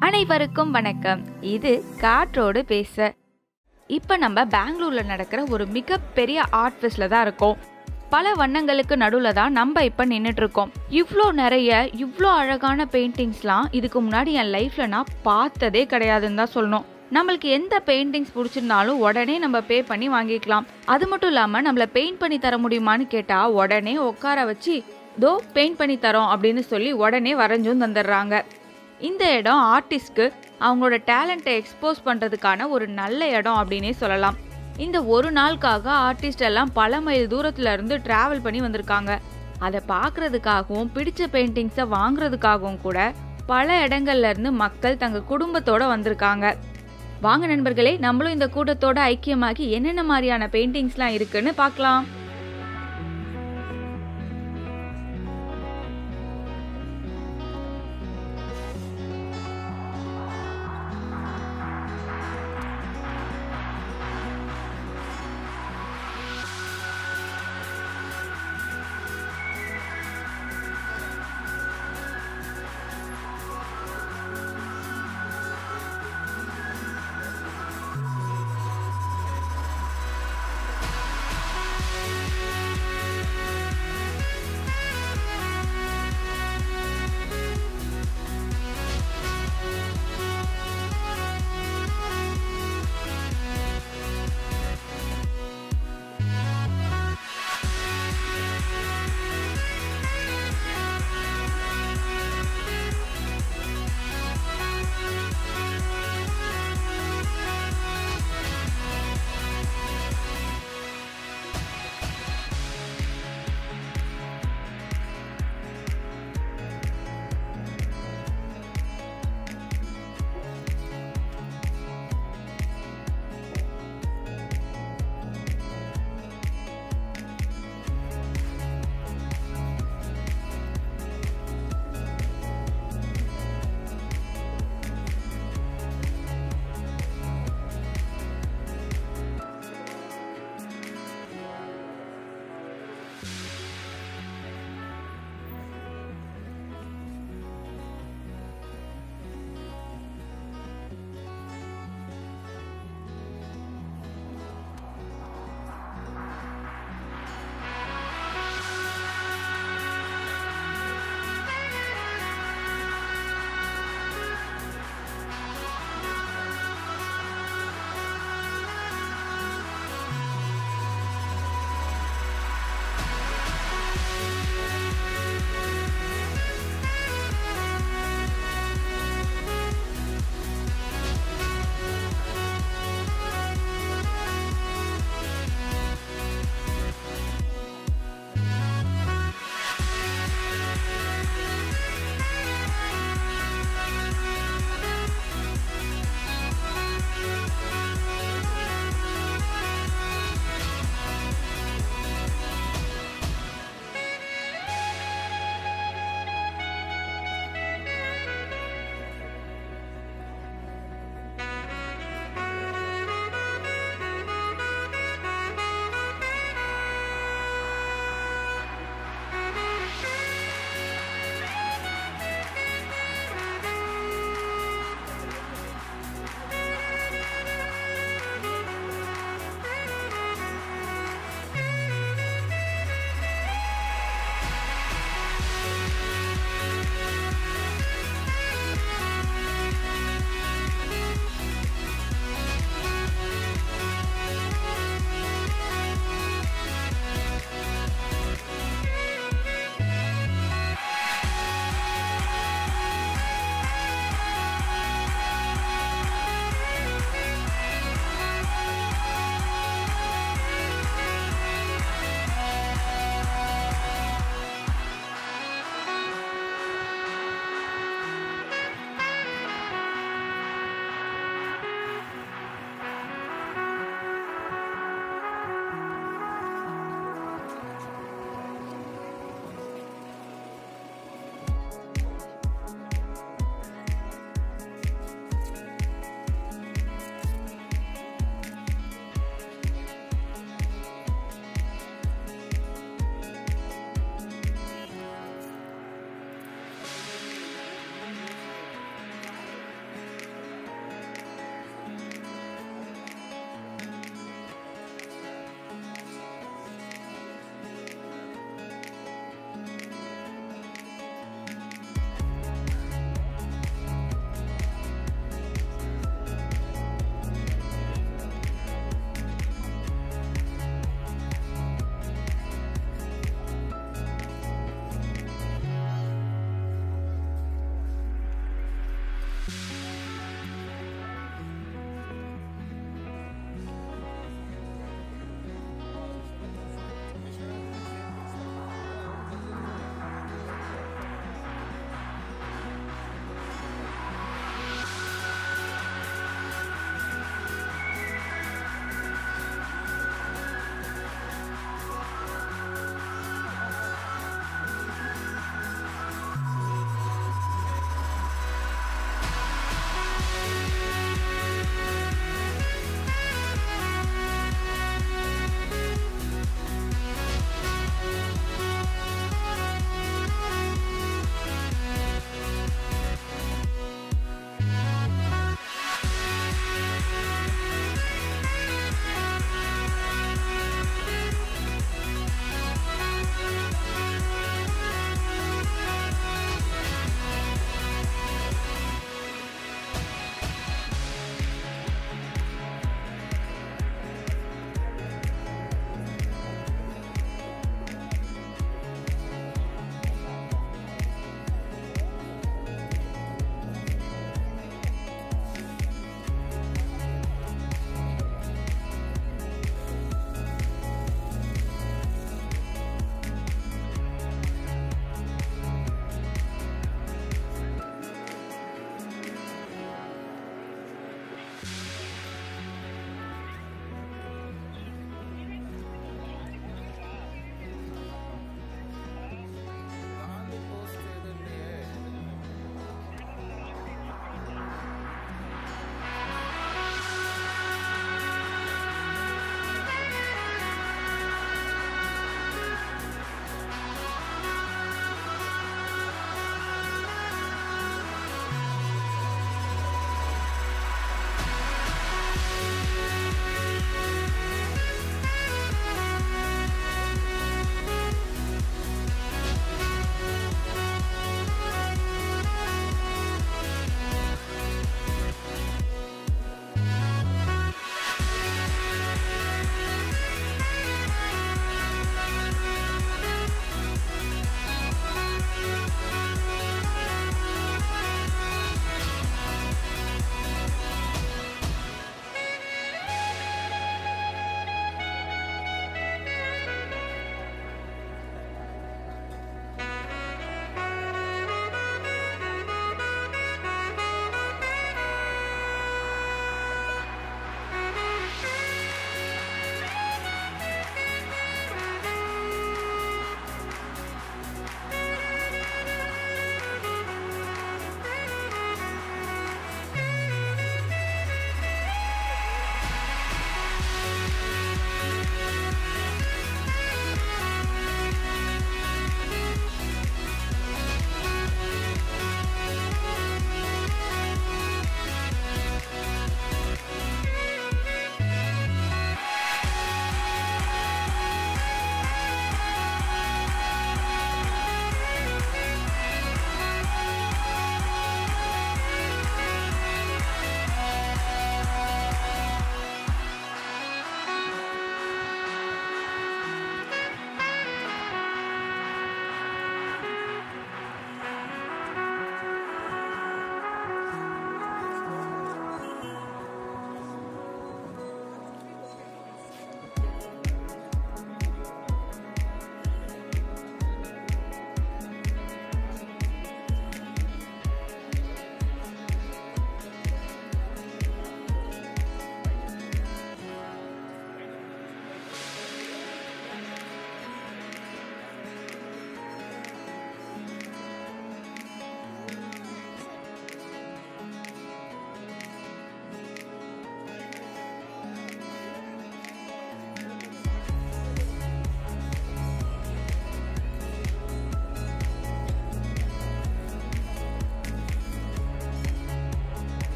அனைவருக்கும் வணக்கம் இது காற்றோடு பேச இப்போ நம்ம பெங்களூர்ல நடக்கிற ஒரு மிகப்பெரிய ஆர்ட் ஃபெஸ்ட்ல தான் இருக்கோம் பல வண்ணங்களுக்கு நடுவில் தான் நம்ம இப்போ நின்றுட்டு இருக்கோம் இவ்வளோ நிறைய இவ்வளோ அழகான பெயிண்டிங்ஸ்லாம் இதுக்கு முன்னாடி என் லைஃப்ல நான் பார்த்ததே கிடையாதுன்னு தான் சொல்லணும் நம்மளுக்கு எந்த பெயிண்டிங்ஸ் பிடிச்சிருந்தாலும் உடனே நம்ம பே பண்ணி வாங்கிக்கலாம் அது மட்டும் இல்லாமல் நம்மளை பெயிண்ட் பண்ணி தர முடியுமான்னு கேட்டால் உடனே உட்கார வச்சு தோ பெயிண்ட் பண்ணி தரோம் அப்படின்னு சொல்லி உடனே வரைஞ்சும் தந்துடுறாங்க இந்த இடம் ஆர்டிஸ்ட்க்கு அவங்களோட டேலண்ட்டை எக்ஸ்போஸ் பண்ணுறதுக்கான ஒரு நல்ல இடம் அப்படின்னே சொல்லலாம் இந்த ஒரு நாளுக்காக ஆர்டிஸ்ட் எல்லாம் பல மைல் தூரத்துல இருந்து டிராவல் பண்ணி வந்திருக்காங்க அதை பார்க்கறதுக்காகவும் பிடிச்ச பெயிண்டிங்ஸை வாங்குறதுக்காகவும் கூட பல இடங்கள்ல இருந்து மக்கள் தங்க குடும்பத்தோட வந்திருக்காங்க வாங்க நண்பர்களே நம்மளும் இந்த கூட்டத்தோட ஐக்கியமாகி என்னென்ன மாதிரியான பெயிண்டிங்ஸ்லாம் இருக்குன்னு பார்க்கலாம்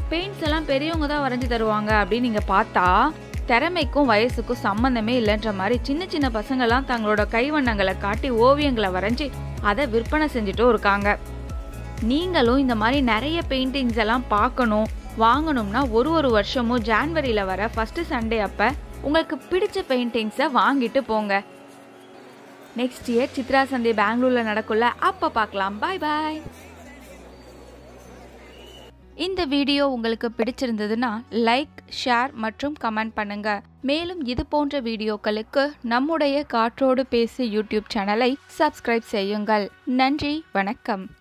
பெயிண்ட்ஸ் எல்லாம் பெரியவங்க தான் வரைஞ்சி தருவாங்க அப்படின்னு நீங்கள் பார்த்தா திறமைக்கும் வயசுக்கும் சம்மந்தமே இல்லைன்ற மாதிரி சின்ன சின்ன பசங்கள்லாம் தங்களோட கைவண்ணங்களை காட்டி ஓவியங்களை வரைஞ்சி அதை விற்பனை செஞ்சுட்டும் இருக்காங்க நீங்களும் இந்த மாதிரி நிறைய பெயிண்டிங்ஸ் எல்லாம் பார்க்கணும் வாங்கணும்னா ஒரு ஒரு வருஷமும் ஜான்வரியில் வர ஃபஸ்ட்டு சண்டே அப்போ உங்களுக்கு பிடிச்ச பெயிண்டிங்ஸை வாங்கிட்டு போங்க நெக்ஸ்ட் இயர் சித்ரா சண்டே பெங்களூரில் நடக்கும்ல அப்போ பார்க்கலாம் பாய் பாய் இந்த வீடியோ உங்களுக்கு பிடிச்சிருந்ததுன்னா லைக் ஷேர் மற்றும் கமெண்ட் பண்ணுங்க மேலும் இது போன்ற வீடியோக்களுக்கு நம்முடைய காற்றோடு பேசு யூடியூப் சேனலை சப்ஸ்கிரைப் செய்யுங்கள் நன்றி வணக்கம்